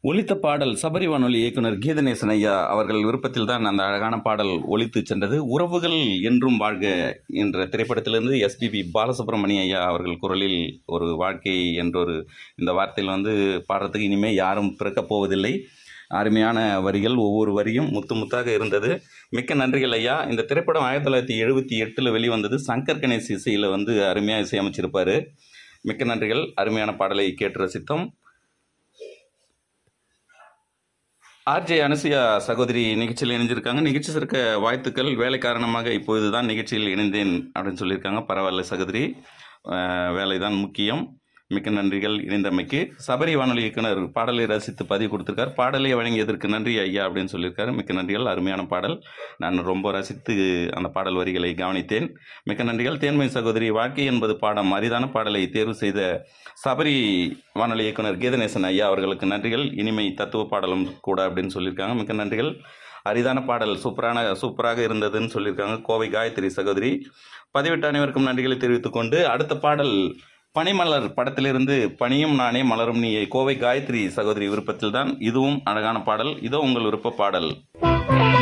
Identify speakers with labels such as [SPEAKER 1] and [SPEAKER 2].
[SPEAKER 1] ஒலித்த பாடல் சபரி வானொலி இயக்குனர் கீதநேசன் ஐயா அவர்கள் விருப்பத்தில் தான் அந்த அழகான பாடல் ஒலித்து சென்றது உறவுகள் என்றும் வாழ்க என்ற திரைப்படத்திலிருந்து எஸ்பிபி பாலசுப்ரமணிய ஐயா அவர்கள் குரலில் ஒரு வாழ்க்கை என்றொரு இந்த வார்த்தையில் வந்து பாடுறதுக்கு இனிமேல் யாரும் பிறக்கப் போவதில்லை அருமையான வரிகள் ஒவ்வொரு வரியும் முத்து முத்தாக இருந்தது மிக்க நன்றிகள் ஐயா இந்த திரைப்படம் ஆயிரத்தி தொள்ளாயிரத்தி எழுபத்தி எட்டில் வெளிவந்தது சங்கர் கணேஷ் இசையில் வந்து அருமையாக இசையமைச்சிருப்பார் மிக்க நன்றிகள் அருமையான பாடலை கேட்டு ரசித்தோம் ஆர்ஜே அனுசுயா சகோதரி நிகழ்ச்சியில் இணைஞ்சிருக்காங்க நிகழ்ச்சி இருக்க வாழ்த்துக்கள் வேலை காரணமாக இப்பொழுது தான் நிகழ்ச்சியில் இணைந்தேன் அப்படின்னு சொல்லியிருக்காங்க பரவாயில்ல சகோதரி அஹ், வேலை தான் முக்கியம் மிக்க நன்றிகள் இணைந்தமைக்கு சபரி வானொலி இயக்குனர் பாடலை ரசித்து பதிவு கொடுத்திருக்கார் பாடலை வழங்கியதற்கு நன்றி ஐயா அப்படின்னு சொல்லியிருக்காரு மிக்க நன்றிகள் அருமையான பாடல் நான் ரொம்ப ரசித்து அந்த பாடல் வரிகளை கவனித்தேன் மிக்க நன்றிகள் தேன்மை சகோதரி வாழ்க்கை என்பது பாடம் அரிதான பாடலை தேர்வு செய்த சபரி வானொலி இயக்குனர் கீதநேசன் ஐயா அவர்களுக்கு நன்றிகள் இனிமை தத்துவ பாடலும் கூட அப்படின்னு சொல்லியிருக்காங்க மிக்க நன்றிகள் அரிதான பாடல் சூப்பரான சூப்பராக இருந்ததுன்னு சொல்லியிருக்காங்க கோவை காயத்ரி சகோதரி பதிவிட்ட அனைவருக்கும் நன்றிகளை தெரிவித்துக் கொண்டு அடுத்த பாடல் பனிமலர் படத்திலிருந்து பனியும் நானே மலரும் நீ கோவை காயத்ரி சகோதரி விருப்பத்தில் தான் இதுவும் அழகான பாடல் இதோ உங்கள் விருப்ப பாடல்